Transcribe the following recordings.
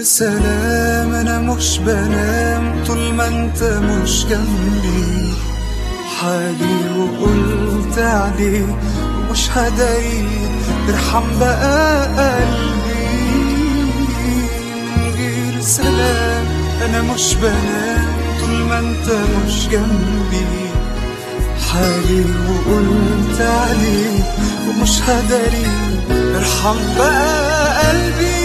سلام انا مش بنام طول ما انت مش جنبي حالي وقلت عليك ومش هداري ارحم بقى قلبي من غير سلام انا مش بنام طول ما انت مش جنبي حالي وقلت عليك ومش هداري ارحم بقى قلبي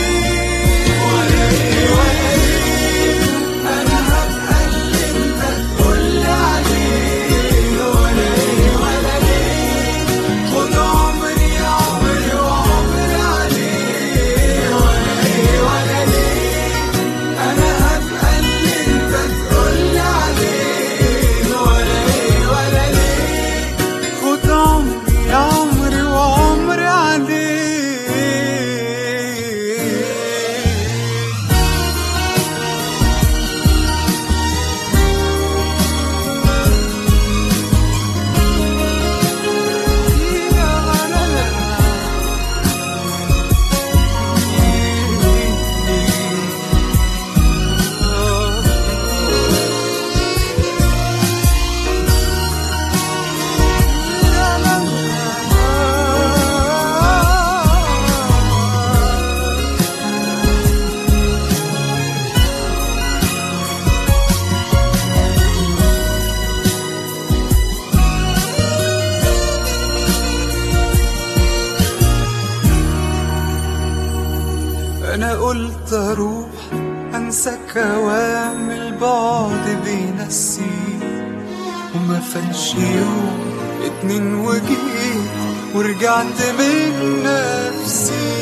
خد عمري عمري وعمري عليه ولا ايه ولا ليه انا هبقى اللي انت تقولي عليه ولا ايه ولا ليه خد عمري عمري وعمري عليه انا قلت اروح انسى كوام البعد بينسيك وما فاتش يوم اتنين وجيت ورجعت من نفسي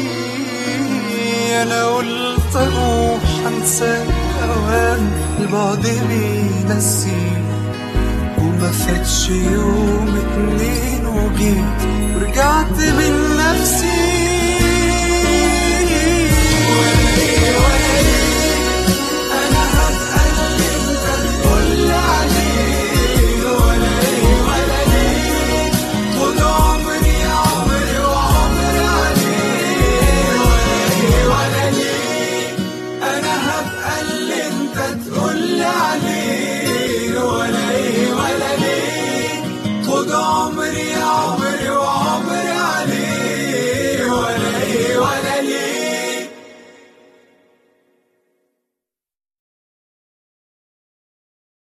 انا قلت اروح انسى كوام البعد بينسيك وما فاتش يوم اتنين وجيت ورجعت من نفسي